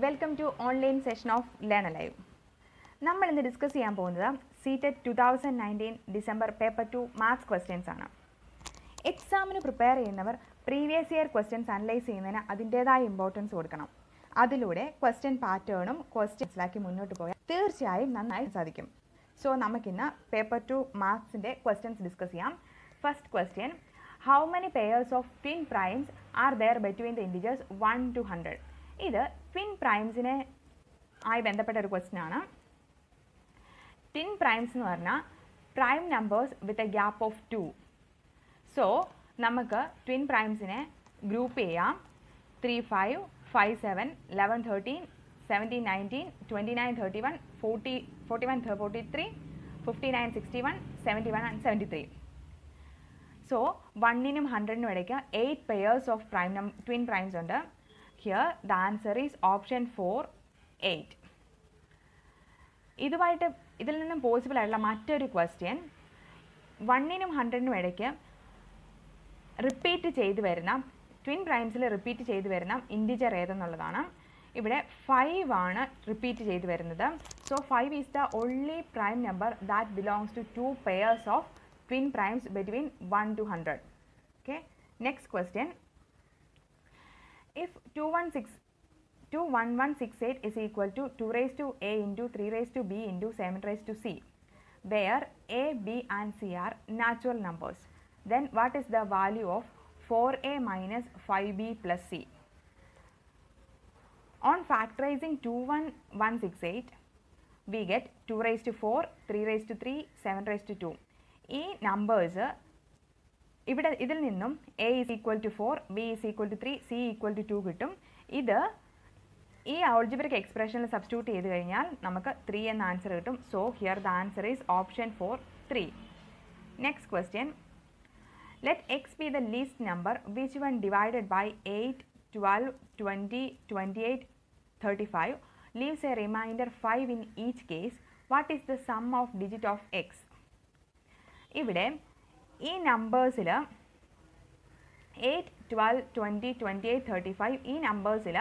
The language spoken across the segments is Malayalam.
Welcome to online session of Learn Live നമ്മൾ ഇന്ന് ഡിസ്കസ് ചെയ്യാൻ പോകുന്നത് CTET two thousand nineteen December paper two maths questions ആണ് എക്സാമിന് പ്രിപ്പയർ ചെയ്യുന്നവർ പ്രീവിയസ് ഇയർ ക്വസ്റ്റ്യൻസ് അനലൈസ് ചെയ്യുന്നതിന് അതിൻ്റേതായ ഇമ്പോർട്ടൻസ് കൊടുക്കണം അതിലൂടെ ക്വസ്റ്റ്യൻ പാറ്റേണും ക്വസ്റ്റ്യൻസിലാക്കി മുന്നോട്ട് പോയാൽ തീർച്ചയായും നന്നായി സാധിക്കും സോ നമുക്കിന്ന് പേപ്പർ ടു മാത്സിൻ്റെ ക്വസ്റ്റ്യൻസ് ഡിസ്കസ് ചെയ്യാം first question how many pairs of twin primes are there between the integers one to hundred ഇത് ട്വിൻ പ്രൈംസിനെ ആയി ബന്ധപ്പെട്ട ഒരു ക്വസ്റ്റ്യൻ ആണ് ട്വിൻ പ്രൈംസ് എന്ന് പറഞ്ഞാൽ prime numbers with a gap of two so നമുക്ക് ട്വിൻ പ്രൈംസിനെ ഗ്രൂപ്പ് ചെയ്യാം three five five seven eleven thirteen seventeen nineteen twenty nine thirty one forty forty one forty three fifty nine sixty one seventy one and seventy three so വണ്ണിനും ഹൺഡ്രഡിനും ഇടയ്ക്ക് eight pairs of prime num twin primes ഉണ്ട് here the answer is option four eight ഇതുമായിട്ട് ഇതിൽ നിന്നും പോസിബിൾ ആയിട്ടുള്ള മറ്റൊരു ക്വസ്റ്റ്യൻ വണ്ണിനും ഹൺഡ്രഡിനും ഇടയ്ക്ക് റിപ്പീറ്റ് ചെയ്തു വരുന്ന ട്വിൻ പ്രൈംസിൽ റിപ്പീറ്റ് ചെയ്തു വരുന്ന ഇൻഡിജർ ഏതെന്നുള്ളതാണ് ഇവിടെ ഫൈവ് ആണ് റിപ്പീറ്റ് ചെയ്തു വരുന്നത് so five is the only prime number that belongs to two pairs of twin primes between one to hundred okay next question if two one six 21168 is equal to 2 raised to a into 3 raised to b into 7 raised to c, where a, b and c are natural numbers. Then what is the value of 4a minus 5b plus c? On factorizing 21168, we get 2 raised to 4, 3 raised to 3, 7 raised to 2. ഈ നമ്പേഴ്സ് ഇവിടെ ഇതിൽ നിന്നും A is equal to four B is equal to three C equal to two കിട്ടും ഇത് ഈ ആൾജിബ്രിക് എക്സ്പ്രഷനിൽ സബ്സ്റ്റിറ്റ്യൂട്ട് ചെയ്ത് കഴിഞ്ഞാൽ നമുക്ക് ത്രീ എന്ന ആൻസർ കിട്ടും so here the answer is option four three next question let X be the least number which when divided by eight twelve twenty twenty eight thirty five leaves a remainder five in each case what is the sum of digit of X ഇവിടെ ഈ നമ്പേഴ്സിൽ eight twelve twenty twenty eight thirty five ഈ നമ്പേഴ്സിൽ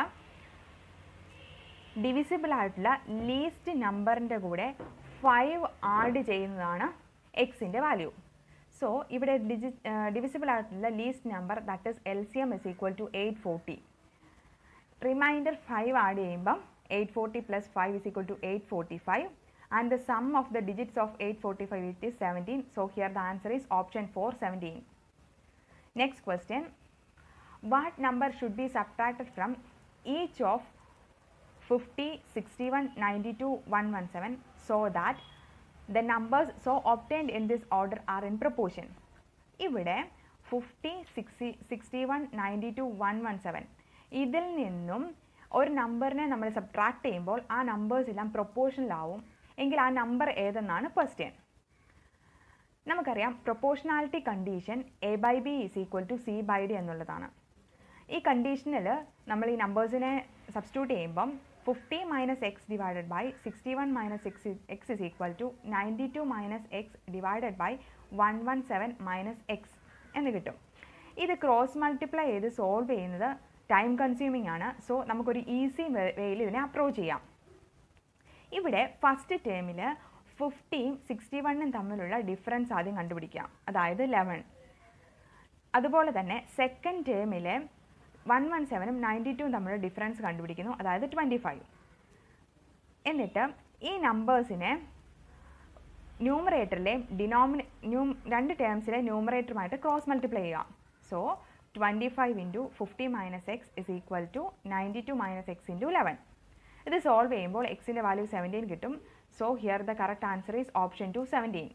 ഡിവിസിബിൾ ആയിട്ടുള്ള ലീസ്റ്റ് നമ്പറിൻ്റെ കൂടെ ഫൈവ് ആഡ് ചെയ്യുന്നതാണ് എക്സിൻ്റെ വാല്യൂ സോ ഇവിടെ ഡിജി ഡിവിസിബിൾ ആയിട്ടുള്ള least number that is L C M is equal to eight forty remainder five add ചെയ്യുമ്പം eight forty plus five is equal to eight forty five and the sum of the digits of eight forty five it is seventeen so here the answer is option four seventeen next question what number should be subtracted from each of 50, 61, 92, 117 so that the numbers so obtained in this order are in proportion. ഇവിടെ fifty sixty sixty one ninety two one one seven ഇതിൽ നിന്നും ഒരു നമ്പറിനെ നമ്മൾ സബ്ട്രാക്ട് ചെയ്യുമ്പോൾ ആ നമ്പേഴ്സ് എല്ലാം പ്രൊപ്പോർഷനിലാവും എങ്കിൽ ആ നമ്പർ ഏതെന്നാണ് ക്വസ്റ്റ്യൻ നമുക്കറിയാം proportionality condition A by B is equal to C by D എന്നുള്ളതാണ് ഈ കണ്ടീഷനിൽ നമ്മൾ ഈ നമ്പേഴ്സിനെ സബ്സ്റ്റിറ്റ്യൂട്ട് ചെയ്യുമ്പം fifty minus x divided by sixty one minus x x is equal to ninety two minus x divided by one one seven minus x എന്ന് കിട്ടും ഇത് ക്രോസ് മൾട്ടിപ്ലൈ ചെയ്ത് സോൾവ് ചെയ്യുന്നത് ടൈം കൺസ്യൂമിംഗ് ആണ് സോ നമുക്കൊരു ഈസി വേയിൽ ഇതിനെ അപ്രോച്ച് ചെയ്യാം ഇവിടെ ഫസ്റ്റ് ടേമിൽ ഫിഫ്റ്റിയും സിക്സ്റ്റി വണ്ണും തമ്മിലുള്ള ഡിഫറൻസ് ആദ്യം കണ്ടുപിടിക്കാം അതായത് ലെവൻ അതുപോലെ തന്നെ സെക്കൻഡ് ടേമിലെ വൺ വൺ സെവനും നയൻറ്റി ടൂവും തമ്മിലുള്ള ഡിഫറൻസ് കണ്ടുപിടിക്കുന്നു അതായത് ട്വൻറ്റി ഫൈവ് എന്നിട്ട് ഈ നമ്പേഴ്സിനെ ന്യൂമറേറ്ററിലെ ഡിനോമിനേ ന്യൂ രണ്ട് ടേംസിലെ ന്യൂമറേറ്ററുമായിട്ട് ക്രോസ് മൾട്ടിപ്ലൈ ചെയ്യാം so twenty five into fifty minus x is equal to ninety two minus x into eleven ഇത് സോൾവ് ചെയ്യുമ്പോൾ എക്സിൻ്റെ വാല്യൂ സെവൻറ്റീൻ കിട്ടും so here the correct answer is option two seventeen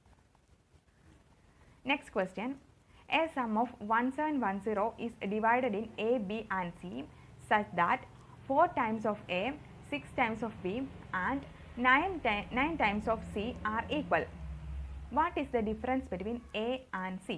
next question a sum of 1710 is divided in A, B and C such that 4 times of A, 6 times of B and 9, ti- 9 times of C are equal. What is the difference between A and C?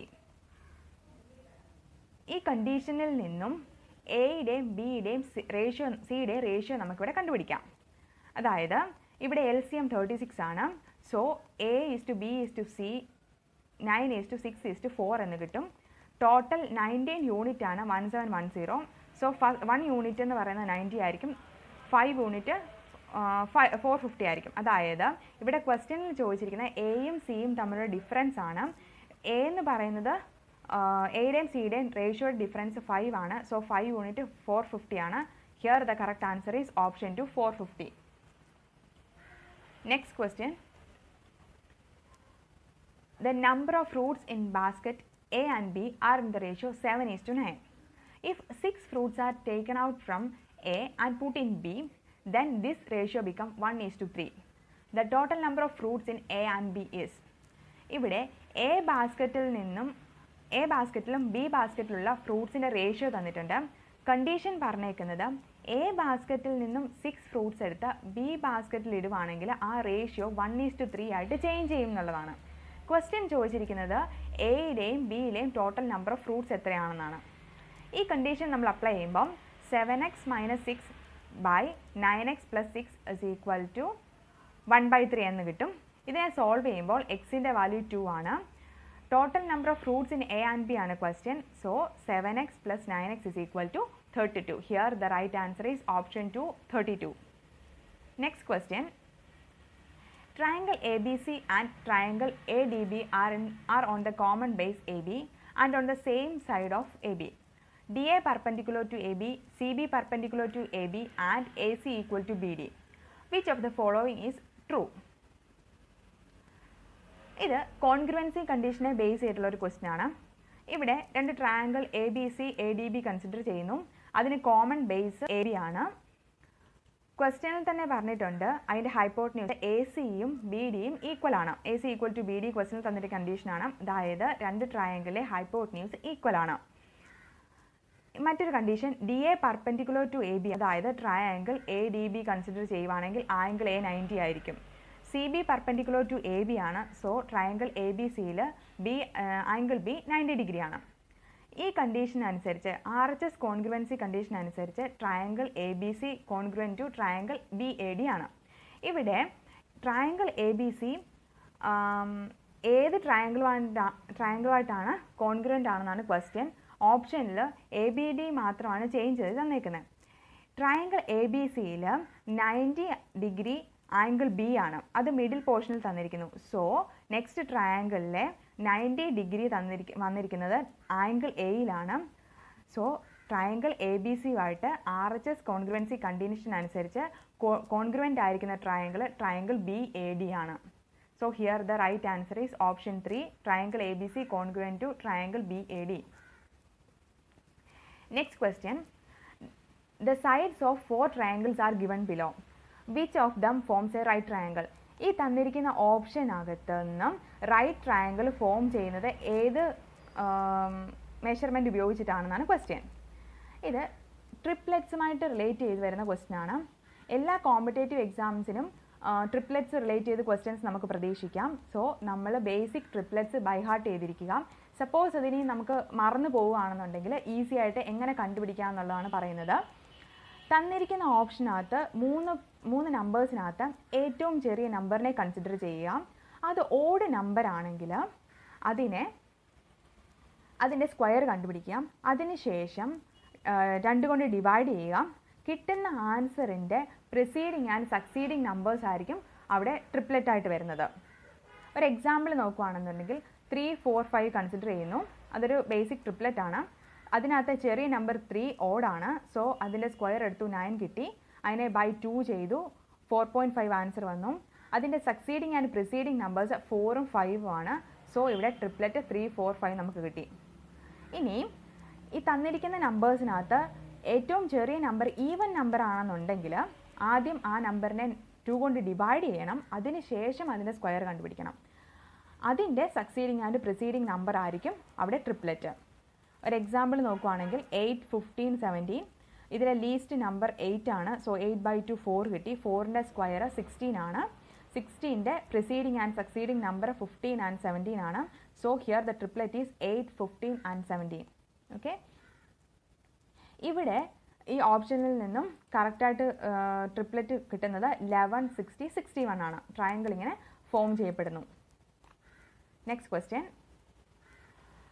ഈ കണ്ടീഷനിൽ നിന്നും എയുടെയും ബിയുടെയും റേഷ്യോ സിയുടെയും റേഷ്യോ നമുക്കിവിടെ കണ്ടുപിടിക്കാം അതായത് ഇവിടെ L C M thirty six ആണ് so A is to B is to C nine is to six is to four എന്ന് കിട്ടും ടോട്ടൽ നയൻറ്റീൻ യൂണിറ്റ് ആണ് one seven one zero so ഫ വൺ യൂണിറ്റ് എന്ന് പറയുന്നത് നയൻറ്റി ആയിരിക്കും ഫൈവ് യൂണിറ്റ് ഫോർ ഫിഫ്റ്റി ആയിരിക്കും അതായത് ഇവിടെ ക്വസ്റ്റ്യനിൽ ചോദിച്ചിരിക്കുന്ന എയും സിയും തമ്മിലുള്ള ഡിഫറൻസ് ആണ് എ എന്ന് പറയുന്നത് എയുടെയും സിയുടെയും റേഷ്യോ ഡിഫറൻസ് ഫൈവ് ആണ് so five unit four fifty ആണ് here the correct answer is option two four fifty next question the number of fruits in basket A and B are in the ratio 7 is to 9. If 6 fruits are taken out from A and put in B, then this ratio become 1 is to 3. The total number of fruits in A and B is ഇവിടെ എ ബാസ്ക്കറ്റിൽ നിന്നും എ ബാസ്ക്കറ്റിലും ബി ബാസ്ക്കറ്റിലുള്ള ഫ്രൂട്ട്സിൻ്റെ റേഷ്യോ തന്നിട്ടുണ്ട് കണ്ടീഷൻ പറഞ്ഞേക്കുന്നത് എ ബാസ്ക്കറ്റിൽ നിന്നും സിക്സ് ഫ്രൂട്ട്സ് എടുത്ത് ബി ബാസ്ക്കറ്റിൽ ഇടുവാണെങ്കിൽ ആ ratio one is to three ആയിട്ട് ചേഞ്ച് ചെയ്യും എന്നുള്ളതാണ് ക്വസ്റ്റ്യൻ ചോദിച്ചിരിക്കുന്നത് എയുടെയും ബിയിലെയും ടോട്ടൽ നമ്പർ ഓഫ് ഫ്രൂട്ട്സ് എത്രയാണെന്നാണ് ഈ കണ്ടീഷൻ നമ്മൾ അപ്ലൈ ചെയ്യുമ്പം seven x minus six by nine x plus six is equal to one by three എന്ന് കിട്ടും ഇതിനെ സോൾവ് ചെയ്യുമ്പോൾ എക്സിൻ്റെ വാല്യൂ ടു ആണ് total number of fruits in A and B ആണ് question so seven x plus nine x is equal to thirty two here the right answer is option two thirty two next question Triangle ABC and triangle ADB are, in, are on the common base AB and on the same side of AB. DA perpendicular to AB, CB perpendicular to AB and AC equal to BD. Which of the following is true? ഇത് കോൺഗ്രുവൻസി കണ്ടീഷനെ ബേസ് ചെയ്തിട്ടുള്ള ഒരു ക്വസ്റ്റ്യൻ ആണ് ഇവിടെ രണ്ട് triangle A B C A D B consider ചെയ്യുന്നു അതിന് കോമൺ ബേസ് എ ബി ആണ് ക്വസ്റ്റ്യനിൽ തന്നെ പറഞ്ഞിട്ടുണ്ട് അതിൻ്റെ ഹൈപ്പോട്ടന്യൂസ് എ സിയും ബി ഡിയും ഈക്വൽ ആണ് A C equal to B D ക്വസ്റ്റ്യനിൽ തന്നിട്ട് കണ്ടീഷനാണ് അതായത് രണ്ട് ട്രയാങ്കിളിലെ ഹൈപ്പോട്ടന്യൂസ് ഈക്വൽ ആണ് മറ്റൊരു condition D A perpendicular to A B അതായത് triangle A D B consider ചെയ്യുവാണെങ്കിൽ ആംഗിൾ എ നയൻറ്റി ആയിരിക്കും C B perpendicular to A B ആണ് സോ ട്രയാങ്കിൾ എ ബി സിയിൽ B angle B ninety degree ആണ് ഈ കണ്ടീഷൻ അനുസരിച്ച് R H S congruency condition അനുസരിച്ച് triangle A B C congruent to triangle B A D ആണ് ഇവിടെ ട്രയാങ്കിൾ എ ബി സി ഏത് ട്രയാങ്കിളുമായിട്ടാ ട്രയാങ്കിളുമായിട്ടാണ് കോൺഗ്രുവൻ്റ് ആണെന്നാണ് ക്വസ്റ്റ്യൻ ഓപ്ഷനിൽ എ ബി ഡി മാത്രമാണ് ചേഞ്ച് ചെയ്ത് തന്നേക്കുന്നത് ട്രയാങ്കിൾ എ ബി സിയിൽ നയൻറ്റി ഡിഗ്രി ആംഗിൾ ബി ആണ് അത് മിഡിൽ പോർഷനിൽ തന്നിരിക്കുന്നു സോ നെക്സ്റ്റ് ട്രയാങ്കിളിലെ നയൻറ്റി ഡിഗ്രി തന്നിരിക്ക വന്നിരിക്കുന്നത് ആംഗിൾ എയിലാണ് സോ ട്രയാങ്കിൾ എ ബി സിയുമായിട്ട് R H S congruency condition അനുസരിച്ച് കോൺഗ്രുവൻ്റ് ആയിരിക്കുന്ന triangle triangle B A D ആണ് so here the right answer is option three triangle A B C congruent to triangle B A D next question the sides of four triangles are given below which of them forms a right triangle ഈ തന്നിരിക്കുന്ന ഓപ്ഷനകത്ത് നിന്നും റൈറ്റ് ട്രയാങ്കിൾ ഫോം ചെയ്യുന്നത് ഏത് മെഷർമെൻറ്റ് ഉപയോഗിച്ചിട്ടാണെന്നാണ് ക്വസ്റ്റ്യൻ ഇത് ട്രിപ്ലെറ്റ്സുമായിട്ട് റിലേറ്റ് ചെയ്ത് വരുന്ന ക്വസ്റ്റ്യൻ ആണ് എല്ലാ കോമ്പറ്റേറ്റീവ് എക്സാംസിനും ട്രിപ്ലെറ്റ്സ് റിലേറ്റ് ചെയ്ത് ക്വസ്റ്റ്യൻസ് നമുക്ക് പ്രതീക്ഷിക്കാം സോ നമ്മൾ ബേസിക് ട്രിപ്ലെറ്റ്സ് ബൈഹാർട്ട് ചെയ്തിരിക്കുക സപ്പോസ് അതിനി നമുക്ക് മറന്നു പോവുകയാണെന്നുണ്ടെങ്കിൽ ഈസി ആയിട്ട് എങ്ങനെ കണ്ടുപിടിക്കാം എന്നുള്ളതാണ് പറയുന്നത് തന്നിരിക്കുന്ന ഓപ്ഷനകത്ത് മൂന്ന് മൂന്ന് നമ്പേഴ്സിനകത്ത് ഏറ്റവും ചെറിയ നമ്പറിനെ കൺസിഡർ ചെയ്യുക അത് ഓഡ് നമ്പർ ആണെങ്കിൽ അതിനെ അതിൻ്റെ സ്ക്വയർ കണ്ടുപിടിക്കുക അതിനുശേഷം രണ്ട് കൊണ്ട് ഡിവൈഡ് ചെയ്യുക കിട്ടുന്ന ആൻസറിൻ്റെ പ്രിസീഡിങ് ആൻഡ് സക്സീഡിങ് നമ്പേഴ്സ് ആയിരിക്കും അവിടെ ട്രിപ്ലെറ്റ് ആയിട്ട് വരുന്നത് ഒരു എക്സാമ്പിൾ നോക്കുകയാണെന്നുണ്ടെങ്കിൽ ത്രീ ഫോർ ഫൈവ് കൺസിഡർ ചെയ്യുന്നു അതൊരു ബേസിക് ട്രിപ്ലെറ്റ് ആണ് അതിനകത്ത് ചെറിയ നമ്പർ ത്രീ ഓഡാണ് സോ അതിൻ്റെ സ്ക്വയർ എടുത്തു നയൻ കിട്ടി അതിനെ ബൈ ടു ചെയ്തു ഫോർ പോയിൻറ്റ് ഫൈവ് ആൻസർ വന്നു അതിൻ്റെ സക്സീഡിങ് ആൻഡ് പ്രിസീഡിങ് നമ്പേഴ്സ് ഫോറും ഫൈവും ആണ് സോ ഇവിടെ ട്രിപ്ലെറ്റ് ത്രീ ഫോർ ഫൈവ് നമുക്ക് കിട്ടി ഇനി ഈ തന്നിരിക്കുന്ന നമ്പേഴ്സിനകത്ത് ഏറ്റവും ചെറിയ നമ്പർ ഈവൻ നമ്പർ ആണെന്നുണ്ടെങ്കിൽ ആദ്യം ആ നമ്പറിനെ ടു കൊണ്ട് ഡിവൈഡ് ചെയ്യണം അതിനുശേഷം അതിൻ്റെ സ്ക്വയർ കണ്ടുപിടിക്കണം അതിൻ്റെ സക്സീഡിങ് ആൻഡ് പ്രിസീഡിങ് നമ്പർ ആയിരിക്കും അവിടെ ട്രിപ്ലെറ്റ് ഒരു എക്സാമ്പിൾ നോക്കുവാണെങ്കിൽ എയ്റ്റ് ഫിഫ്റ്റീൻ സെവൻറ്റീൻ ഇതിലെ ലീസ്റ്റ് നമ്പർ എയ്റ്റ് ആണ് so eight by two four കിട്ടി ഫോറിൻ്റെ സ്ക്വയർ സിക്സ്റ്റീൻ ആണ് സിക്സ്റ്റീൻ്റെ preceding and succeeding number fifteen and seventeen ആണ് so here the triplet is eight fifteen and seventeen okay ഇവിടെ ഈ ഓപ്ഷനിൽ നിന്നും കറക്റ്റായിട്ട് ട്രിപ്ലെറ്റ് കിട്ടുന്നത് ലെവൻ സിക്സ്റ്റി സിക്സ്റ്റി വൺ ആണ് ട്രയാങ്കിൾ ഇങ്ങനെ ഫോം ചെയ്യപ്പെടുന്നു next question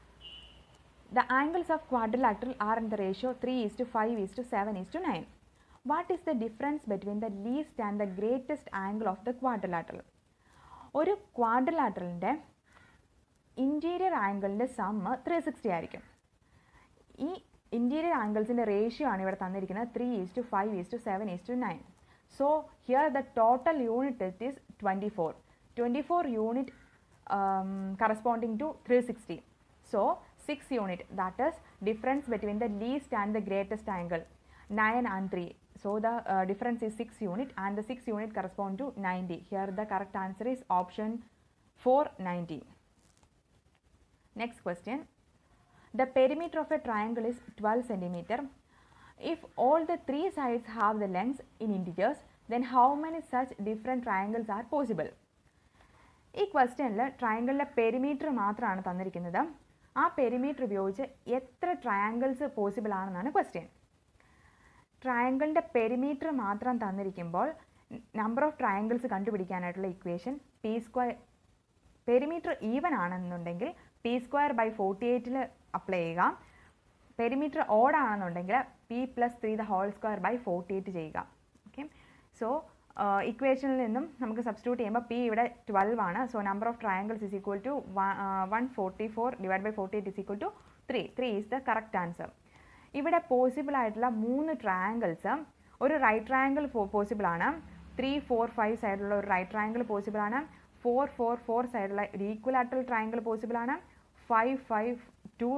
The angles of quadrilateral are in the ratio 3 is to 5 is to 7 is to 9. What is the difference between the least and the greatest angle of the quadrilateral ഒരു ക്വാഡ്രിലാറ്ററലിൻ്റെ ഇൻറ്റീരിയർ ആംഗിളിൻ്റെ സമ്മ് ത്രീ സിക്സ്റ്റി ആയിരിക്കും ഈ ഇൻറ്റീരിയർ ആംഗിൾസിൻ്റെ റേഷ്യോ ആണ് ഇവിടെ തന്നിരിക്കുന്നത് three is to five is to seven is to nine so here the total unit it is twenty four twenty four unit corresponding to three sixty so six unit that is difference between the least and the greatest angle nine and three So the uh, difference is 6 unit and the 6 unit correspond to 90. Here the correct answer is option 490. Next question. The perimeter of a triangle is 12 centimeter. If all the three sides have the lengths in integers, then how many such different triangles are possible? ഈ ക്വസ്റ്റ്യനിൽ ട്രയാങ്കിളിലെ പെരിമീറ്റർ മാത്രമാണ് തന്നിരിക്കുന്നത് ആ പെരിമീറ്റർ ഉപയോഗിച്ച് എത്ര ട്രയാങ്കിൾസ് പോസിബിൾ ആണെന്നാണ് ക്വസ്റ്റ്യൻ ട്രയാങ്കിളിൻ്റെ പെരിമീറ്റർ മാത്രം തന്നിരിക്കുമ്പോൾ നമ്പർ ഓഫ് ട്രയാങ്കിൾസ് കണ്ടുപിടിക്കാനായിട്ടുള്ള equation P square perimeter even ആണെന്നുണ്ടെങ്കിൽ പി സ്ക്വയർ ബൈ ഫോർട്ടി എയ്റ്റിൽ അപ്ലൈ ചെയ്യുക പെരിമീറ്റർ ഓഡ് ആണെന്നുണ്ടെങ്കിൽ P plus three the whole square by forty eight ചെയ്യുക ഓക്കെ സോ ഇക്വേഷനിൽ നിന്നും നമുക്ക് സബ്സ്റ്റിറ്റ്യൂട്ട് ചെയ്യുമ്പോൾ പി ഇവിടെ ട്വൽവ് ആണ് so number of triangles is equal to one forty four divide by forty eight is equal to three three is the correct answer ഇവിടെ പോസിബിൾ ആയിട്ടുള്ള മൂന്ന് ട്രയാങ്കിൾസ് ഒരു റൈറ്റ് ട്രയാങ്കിൾ പോസിബിൾ ആണ് ത്രീ ഫോർ ഫൈവ് സൈഡിലുള്ള ഒരു റൈറ്റ് ട്രയാങ്കിൾ പോസിബിൾ ആണ് ഫോർ ഫോർ ഫോർ സൈഡിലുള്ള ഒരു ഈക്വലാറ്ററൽ ട്രയാങ്കിൾ പോസിബിൾ ആണ് ഫൈവ് ഫൈവ് ടു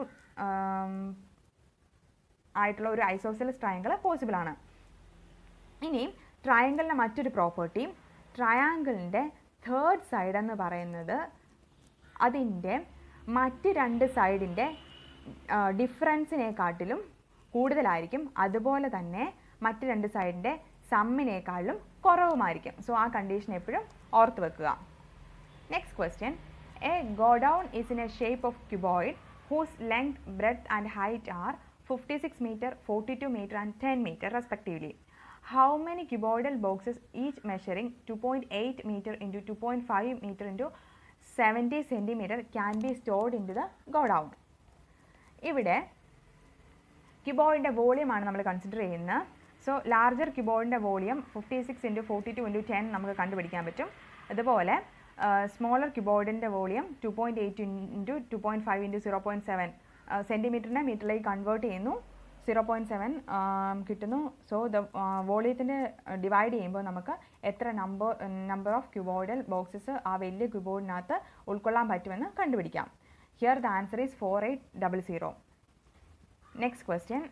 ആയിട്ടുള്ള ഒരു ഐസോസെലസ് ട്രയാങ്കിൾ പോസിബിൾ ആണ് ഇനി ട്രയാങ്കിളിൻ്റെ മറ്റൊരു പ്രോപ്പർട്ടി ട്രയാങ്കിളിൻ്റെ തേർഡ് സൈഡ് എന്ന് പറയുന്നത് അതിൻ്റെ മറ്റ് രണ്ട് സൈഡിൻ്റെ ഡിഫറൻസിനെക്കാട്ടിലും കൂടുതലായിരിക്കും അതുപോലെ തന്നെ മറ്റ് രണ്ട് സൈഡിൻ്റെ സമ്മിനേക്കാളും കുറവുമായിരിക്കും സോ ആ കണ്ടീഷൻ എപ്പോഴും ഓർത്ത് വെക്കുക next question a godown is in a shape of cuboid whose length breadth and height are fifty six metre forty two metre and ten metre respectively how many cuboidal boxes each measuring 2.8 meter into 2.5 meter into 70 centimeter can be stored into the godown ഇവിടെ ക്യൂബോയിഡിൻ്റെ വോളിയമാണ് നമ്മൾ കൺസിഡർ ചെയ്യുന്നത് സോ ലാർജർ ക്യൂബോയിഡിൻ്റെ volume fifty six into forty two into ten നമുക്ക് കണ്ടുപിടിക്കാൻ പറ്റും അതുപോലെ സ്മോളർ ക്യൂബോയിഡിൻ്റെ volume two point eight into two point five into zero point seven സെൻറ്റിമീറ്ററിനെ മീറ്ററിലേക്ക് കൺവേർട്ട് ചെയ്യുന്നു സീറോ പോയിൻറ്റ് സെവൻ കിട്ടുന്നു സോ ദ വോളിയത്തിൻ്റെ ഡിവൈഡ് ചെയ്യുമ്പോൾ നമുക്ക് എത്ര number number of cuboidal boxes ആ വലിയ ക്യൂബോയിഡിനകത്ത് ഉൾക്കൊള്ളാൻ പറ്റുമെന്ന് കണ്ടുപിടിക്കാം here the answer is four eight double zero next question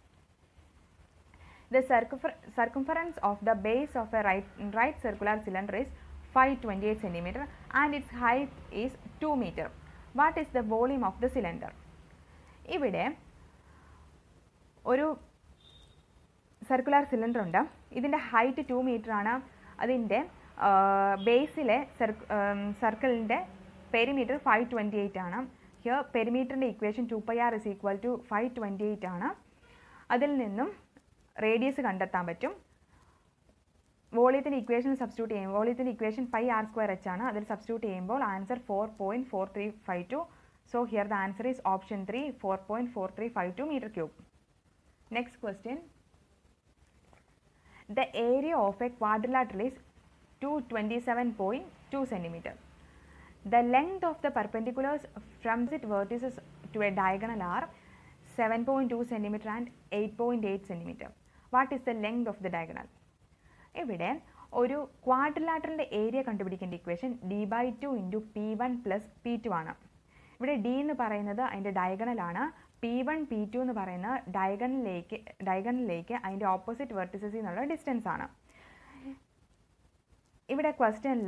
The circumfer- circumference of the base of a right, right circular cylinder is 528 centimeter and its height is 2 meter. What is the volume of the cylinder? ഇവിടെ ഒരു സർക്കുലർ സിലിണ്ടർ ഉണ്ട് ഇതിൻ്റെ ഹൈറ്റ് ടു മീറ്റർ ആണ് അതിൻ്റെ ബേസിലെ സർക്കിളിൻ്റെ പെരിമീറ്റർ ഫൈവ് ട്വൻറ്റി എയ്റ്റ് ആണ് ഹിയർ പെരിമീറ്ററിൻ്റെ equation two pi R is equal to five twenty eight ആണ് അതിൽ നിന്നും റേഡിയസ് കണ്ടെത്താൻ പറ്റും വോളിയത്തിൻ്റെ ഇക്വേഷൻ സബ്സ്റ്റിറ്റ്യൂട്ട് ചെയ്യുമ്പോൾ വോളിയത്തിൻ്റെ equation pi R square H ആണ് അതിൽ സബ്സ്റ്റിറ്റ്യൂട്ട് ചെയ്യുമ്പോൾ answer four point four three five two so here the answer is option three four point four three five two metre cube next question the area of a quadrilateral is 227.2 centimeter. The length of the perpendiculars from its vertices to a diagonal are 7.2 centimeter and 8.8 centimeter. What is the length of the diagonal? ഇവിടെ ഒരു ക്വാഡ്രിലാറ്ററിൻ്റെ ഏരിയ കണ്ടുപിടിക്കേണ്ട equation D by two into P one plus P two ആണ് ഇവിടെ ഡി എന്ന് പറയുന്നത് അതിൻ്റെ ഡയഗണലാണ് പി വൺ പി ടു എന്ന് പറയുന്ന ഡയഗണലിലേക്ക് ഡയഗണലിലേക്ക് അതിൻ്റെ ഓപ്പോസിറ്റ് വെർട്ടിസസിൽ നിന്നുള്ള ഡിസ്റ്റൻസ് ആണ് ഇവിടെ ക്വസ്റ്റ്യനിൽ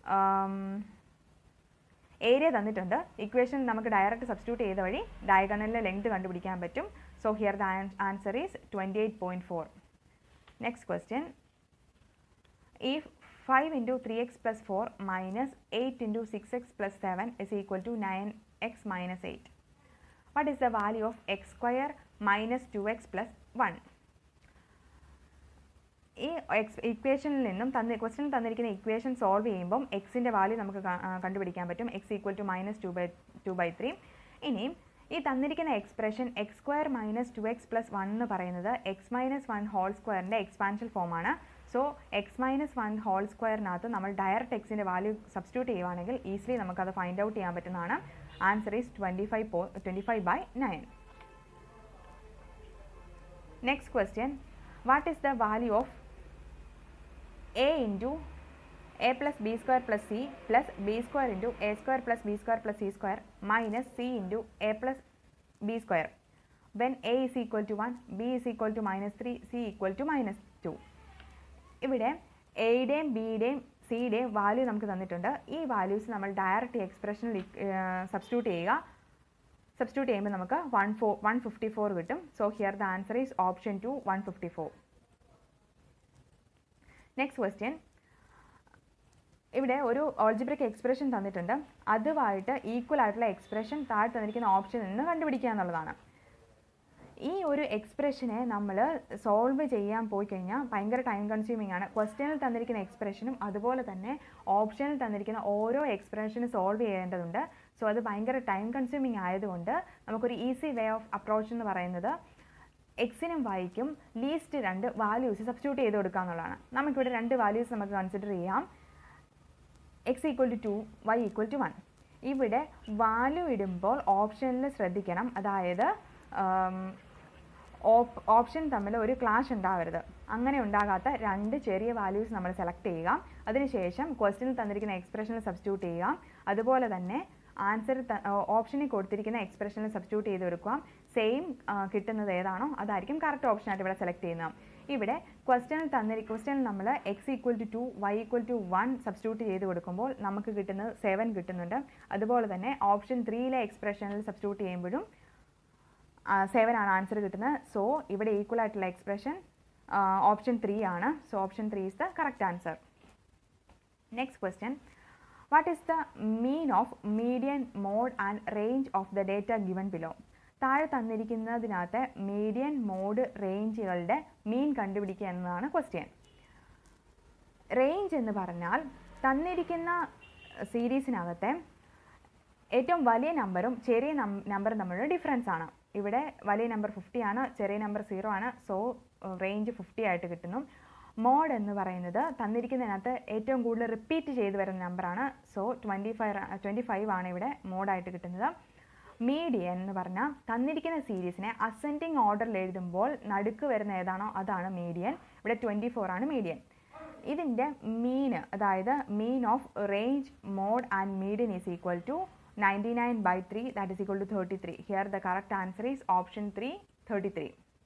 ഏരിയ തന്നിട്ടുണ്ട് ഇക്വേഷൻ നമുക്ക് ഡയറക്റ്റ് സബ്സ്റ്റിറ്റ്യൂട്ട് ചെയ്ത വഴി ഡയഗണലിലെ ലെങ്ത് കണ്ടുപിടിക്കാൻ പറ്റും so here the answer is twenty eight point four next question if 5 into 3x plus 4 minus 8 into 6x plus 7 is equal to 9x minus 8. What is the value of x square minus 2x plus 1? ഈ എക്സ് ഇക്വേഷനിൽ നിന്നും തന്ന ക്വസ്റ്റനിൽ തന്നിരിക്കുന്ന ഇക്വേഷൻ സോൾവ് ചെയ്യുമ്പം എക്സിൻ്റെ വാല്യൂ നമുക്ക് ക- ആ, കണ്ടുപിടിക്കാൻ പറ്റും x equal to minus two by two by three ഇനി ഈ തന്നിരിക്കുന്ന expression x square minus two x plus one എന്ന് പറയുന്നത് എക്സ് മൈനസ് വൺ ഹോൾ സ്ക്വയറിൻ്റെ എക്സ്പാൻഷൻ ഫോമാണ് so x minus one whole സ്ക്വയറിനകത്ത് നമ്മൾ ഡയറക്റ്റ് എക്സിൻ്റെ വാല്യൂ സബ്സ്റ്റിറ്റ്യൂട്ട് ചെയ്യുവാണെങ്കിൽ ഈസിലി നമുക്കത് ഫൈൻഡ് ഔട്ട് ചെയ്യാൻ പറ്റുന്നതാണ് ആൻസർ ഈസ് ട്വൻറ്റി ഫൈവ് പോ twenty five by nine next question what is the value of A into A plus B square plus C plus B square into A square plus B square plus C square minus C into A plus B square when A is equal to one B is equal to minus three C equal to minus two ഇവിടെ എയുടെയും ബിയുടെയും സിയുടെയും വാല്യൂ നമുക്ക് തന്നിട്ടുണ്ട് ഈ വാല്യൂസ് നമ്മൾ ഡയറക്റ്റ് എക്സ്പ്രഷനിൽ സബ്സ്റ്റിറ്റ്യൂട്ട് ചെയ്യുക സബ്സ്റ്റിറ്റ്യൂട്ട് ചെയ്യുമ്പോൾ നമുക്ക് one four one fifty four കിട്ടും so here the answer is option two one fifty four next question ഇവിടെ ഒരു ഓൾജിബ്രിക് എക്സ്പ്രഷൻ തന്നിട്ടുണ്ട് അതുമായിട്ട് ഈക്വൽ ആയിട്ടുള്ള എക്സ്പ്രഷൻ താഴെ തന്നിരിക്കുന്ന ഓപ്ഷനിൽ നിന്ന് കണ്ടുപിടിക്കുക എന്നുള്ളതാണ് ഈ ഒരു എക്സ്പ്രഷനെ നമ്മൾ സോൾവ് ചെയ്യാൻ പോയി കഴിഞ്ഞാൽ ഭയങ്കര ടൈം കൺസ്യൂമിംഗ് ആണ് ക്വസ്റ്റ്യനിൽ തന്നിരിക്കുന്ന എക്സ്പ്രഷനും അതുപോലെ തന്നെ ഓപ്ഷനിൽ തന്നിരിക്കുന്ന ഓരോ എക്സ്പ്രഷനും സോൾവ് ചെയ്യേണ്ടതുണ്ട് സോ അത് ഭയങ്കര ടൈം കൺസ്യൂമിംഗ് ആയതുകൊണ്ട് നമുക്കൊരു ഈസി വേ ഓഫ് അപ്രോച്ച് എന്ന് പറയുന്നത് എക്സിനും വൈക്കും ലീസ്റ്റ് രണ്ട് വാല്യൂസ് സബ്സ്റ്റിറ്റ്യൂട്ട് ചെയ്ത് കൊടുക്കുക എന്നുള്ളതാണ് നമുക്കിവിടെ രണ്ട് വാല്യൂസ് നമുക്ക് കൺസിഡർ ചെയ്യാം x equal to two y equal to one ഇവിടെ വാല്യൂ ഇടുമ്പോൾ ഓപ്ഷനിൽ ശ്രദ്ധിക്കണം അതായത് ഓപ്ഷൻ തമ്മിൽ ഒരു ക്ലാഷ് ഉണ്ടാവരുത് അങ്ങനെ ഉണ്ടാകാത്ത രണ്ട് ചെറിയ വാല്യൂസ് നമ്മൾ സെലക്ട് ചെയ്യുക അതിനുശേഷം ക്വസ്റ്റ്യനിൽ തന്നിരിക്കുന്ന എക്സ്പ്രഷനിൽ സബ്സ്റ്റിറ്റ്യൂട്ട് ചെയ്യുക അതുപോലെ തന്നെ ആൻസർ ഓപ്ഷനിൽ കൊടുത്തിരിക്കുന്ന എക്സ്പ്രഷനിൽ സബ്സ്റ്റിറ്റ്യൂട്ട് ചെയ്ത് കൊടുക്കുക സെയിം കിട്ടുന്നത് ഏതാണോ അതായിരിക്കും കറക്റ്റ് ഓപ്ഷനായിട്ട് ഇവിടെ സെലക്ട് ചെയ്യുന്നത് ഇവിടെ ക്വസ്റ്റ്യനിൽ തന്നിരി ക്വസ്റ്റ്യനിൽ നമ്മൾ x equal to two y equal to one substitute ചെയ്ത് കൊടുക്കുമ്പോൾ നമുക്ക് കിട്ടുന്നത് സെവൻ കിട്ടുന്നുണ്ട് അതുപോലെ തന്നെ ഓപ്ഷൻ ത്രീയിലെ എക്സ്പ്രഷനിൽ സബ്സ്റ്റിറ്റ്യൂട്ട് ചെയ്യുമ്പോഴും സെവൻ ആണ് ആൻസർ കിട്ടുന്നത് സോ ഇവിടെ ഈക്വൽ ആയിട്ടുള്ള എക്സ്പ്രഷൻ ഓപ്ഷൻ ത്രീ ആണ് so option three is the correct answer next question what is the mean of median mode and range of the data given below താഴെ തന്നിരിക്കുന്നതിനകത്ത് മീഡിയൻ മോഡ് റേഞ്ചുകളുടെ മീൻ കണ്ടുപിടിക്കുക എന്നതാണ് ക്വസ്റ്റ്യൻ റേഞ്ച് എന്ന് പറഞ്ഞാൽ തന്നിരിക്കുന്ന സീരീസിനകത്തെ ഏറ്റവും വലിയ നമ്പറും ചെറിയ നമ്പറും തമ്മിലുള്ള ഡിഫറൻസ് ആണ് ഇവിടെ വലിയ നമ്പർ ഫിഫ്റ്റി ആണ് ചെറിയ നമ്പർ സീറോ ആണ് സോ റേഞ്ച് ഫിഫ്റ്റി ആയിട്ട് കിട്ടുന്നു മോഡ് എന്ന് പറയുന്നത് തന്നിരിക്കുന്നതിനകത്ത് ഏറ്റവും കൂടുതൽ റിപ്പീറ്റ് ചെയ്ത് വരുന്ന നമ്പറാണ് so twenty five twenty five ആണ് ഇവിടെ മോഡായിട്ട് കിട്ടുന്നത് മീഡിയൻ എന്ന് പറഞ്ഞാൽ തന്നിരിക്കുന്ന സീരീസിനെ അസെൻഡിങ് ഓർഡറിൽ എഴുതുമ്പോൾ നടുക്ക് വരുന്ന ഏതാണോ അതാണ് മീഡിയൻ ഇവിടെ ട്വൻറ്റി ഫോർ ആണ് മീഡിയൻ ഇതിൻ്റെ മീന് അതായത് mean of range mode and median is equal to 99 by 3 that is equal to 33. Here the correct answer is option 3 33.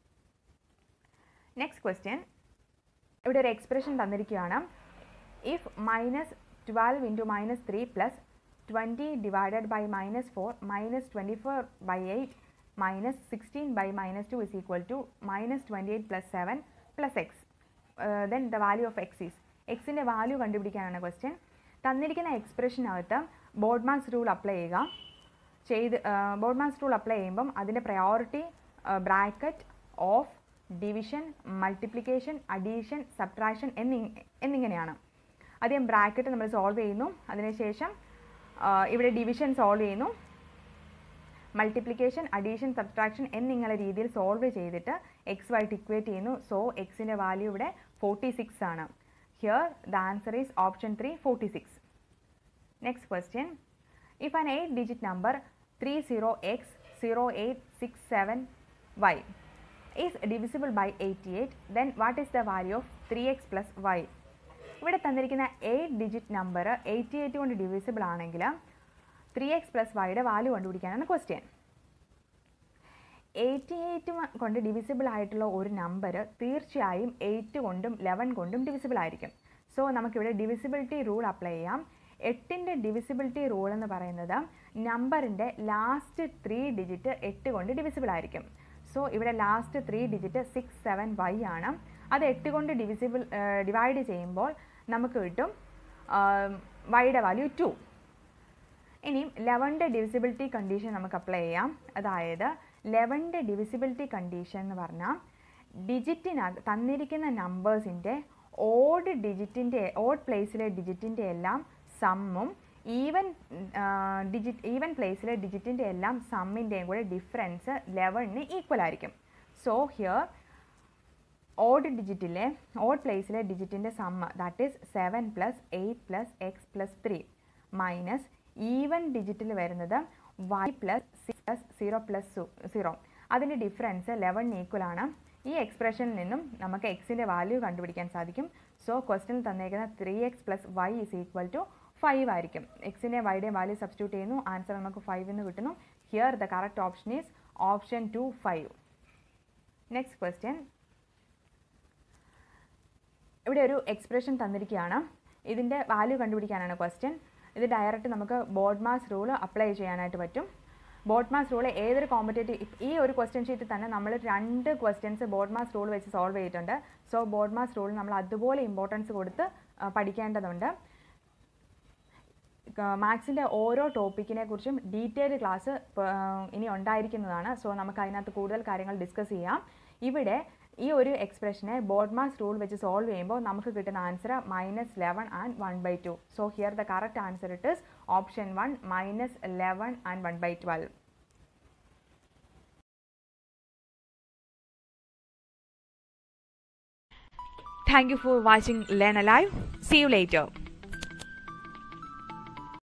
Next question. ഇവിടെ ഒരു എക്സ്പ്രഷൻ തന്നിരിക്കുകയാണ് if minus twelve into minus three plus twenty divided by minus four minus twenty four by eight minus sixteen by minus two is equal to minus twenty eight plus seven plus x then the value of x is എക്സിൻ്റെ വാല്യൂ കണ്ടുപിടിക്കാനാണ് ക്വസ്റ്റ്യൻ തന്നിരിക്കുന്ന എക്സ്പ്രഷനകത്ത് ബോർഡ് മാസ് റൂൾ അപ്ലൈ ചെയ്യുക ചെയ്ത് ബോർഡ് മാസ് റൂൾ അപ്ലൈ ചെയ്യുമ്പം അതിൻ്റെ priority bracket of division multiplication addition subtraction എന്നി എന്നിങ്ങനെയാണ് ആദ്യം ബ്രാക്കറ്റ് നമ്മൾ സോൾവ് ചെയ്യുന്നു അതിനുശേഷം ഇവിടെ ഡിവിഷൻ സോൾവ് ചെയ്യുന്നു മൾട്ടിപ്ലിക്കേഷൻ അഡീഷൻ സബ്ട്രാക്ഷൻ എന്നിങ്ങനെ രീതിയിൽ സോൾവ് ചെയ്തിട്ട് എക്സ് വൈറ്റ് ഇക്വേറ്റ് ചെയ്യുന്നു സോ എക്സിൻ്റെ വാല്യൂ ഇവിടെ ഫോർട്ടി സിക്സ് ആണ് here the answer is option three forty six Next question. If an 8 digit number 30x0867y is divisible by 88, then what is the value of 3x plus y? ഇവിടെ തന്നിരിക്കുന്ന eight digit number eighty eight കൊണ്ട് ഡിവിസിബിൾ ആണെങ്കിൽ ത്രീ എക്സ് പ്ലസ് വൈയുടെ വാല്യൂ കണ്ടുപിടിക്കാനാണ് ക്വസ്റ്റ്യൻ എയ്റ്റി എയ്റ്റ് കൊണ്ട് ഡിവിസിബിൾ ആയിട്ടുള്ള ഒരു നമ്പർ തീർച്ചയായും എയ്റ്റ് കൊണ്ടും ലെവൻ കൊണ്ടും ഡിവിസിബിൾ ആയിരിക്കും സോ നമുക്കിവിടെ ഡിവിസിബിലിറ്റി റൂൾ അപ്ലൈ ചെയ്യാം എട്ടിൻ്റെ ഡിവിസിബിലിറ്റി റൂൾ എന്ന് പറയുന്നത് നമ്പറിൻ്റെ ലാസ്റ്റ് ത്രീ ഡിജിറ്റ് എട്ട് കൊണ്ട് ഡിവിസിബിൾ ആയിരിക്കും സോ ഇവിടെ last three digit six seven y ആണ് അത് എട്ട് കൊണ്ട് ഡിവിസിബിൾ ഡിവൈഡ് ചെയ്യുമ്പോൾ നമുക്ക് കിട്ടും വൈയുടെ വാല്യൂ ടു ഇനിയും ലെവൻ്റെ ഡിവിസിബിലിറ്റി കണ്ടീഷൻ നമുക്ക് അപ്ലൈ ചെയ്യാം അതായത് ലെവൻ്റെ ഡിവിസിബിലിറ്റി കണ്ടീഷൻ എന്ന് പറഞ്ഞാൽ ഡിജിറ്റിനക തന്നിരിക്കുന്ന നമ്പേഴ്സിൻ്റെ ഓഡ് ഡിജിറ്റിൻ്റെ ഓഡ് പ്ലേസിലെ ഡിജിറ്റിൻ്റെ എല്ലാം സമ്മും ഈവൻ ഡിജിറ്റ് ഈവൻ പ്ലേസിലെ ഡിജിറ്റിൻ്റെ എല്ലാം സമ്മിൻ്റെയും കൂടെ ഡിഫറൻസ് ലെവണിന് ഈക്വൽ ആയിരിക്കും സോ ഹിയർ ഓഡ് ഡിജിറ്റിലെ ഓഡ് പ്ലേസിലെ ഡിജിറ്റിൻ്റെ സമ്മ that is seven plus eight plus x plus three minus even ഡിജിറ്റിൽ വരുന്നത് y plus six plus zero plus zero അതിൻ്റെ ഡിഫറൻസ് ലെവണിന് ഈക്വൽ ആണ് ഈ എക്സ്പ്രഷനിൽ നിന്നും നമുക്ക് എക്സിൻ്റെ വാല്യൂ കണ്ടുപിടിക്കാൻ സാധിക്കും സോ ക്വസ്റ്റിനിൽ തന്നേക്കുന്ന three x plus y is equal to five ആയിരിക്കും എക്സിൻ്റെ വൈയുടെയും വാല്യൂ സബ്സ്റ്റിറ്റ്യൂട്ട് ചെയ്യുന്നു ആൻസർ നമുക്ക് ഫൈവ് എന്ന് കിട്ടുന്നു here the correct option is option two five next question ഇവിടെ ഒരു എക്സ്പ്രഷൻ തന്നിരിക്കുകയാണ് ഇതിൻ്റെ വാല്യൂ കണ്ടുപിടിക്കാനാണ് ക്വസ്റ്റ്യൻ ഇത് ഡയറക്റ്റ് നമുക്ക് ബോർഡ് മാസ് റൂൾ അപ്ലൈ ചെയ്യാനായിട്ട് പറ്റും ബോർഡ് മാസ് റൂൾ ഏതൊരു കോമ്പറ്റേറ്റീവ് ഈ ഒരു ക്വസ്റ്റ്യൻ ഷീറ്റിൽ തന്നെ നമ്മൾ രണ്ട് ക്വസ്റ്റ്യൻസ് ബോർഡ് മാസ് റൂൾ വെച്ച് സോൾവ് ചെയ്തിട്ടുണ്ട് സോ ബോർഡ് മാസ് റൂൾ നമ്മൾ അതുപോലെ ഇമ്പോർട്ടൻസ് കൊടുത്ത് ആ, പഠിക്കേണ്ടതുണ്ട് മാത്സിൻ്റെ ഓരോ ടോപ്പിക്കിനെ കുറിച്ചും ഡീറ്റെയിൽഡ് ക്ലാസ് ഇനി ഉണ്ടായിരിക്കുന്നതാണ് സോ നമുക്ക് അതിനകത്ത് കൂടുതൽ കാര്യങ്ങൾ ഡിസ്കസ് ചെയ്യാം ഇവിടെ ഈ ഒരു എക്സ്പ്രഷനെ ബോർഡ് മാസ് റൂൾ വെച്ച് സോൾവ് ചെയ്യുമ്പോൾ നമുക്ക് കിട്ടുന്ന answer minus eleven and one by two so here the correct answer it is option one minus eleven and one by twelve Thank you for watching Learn Alive. See you later.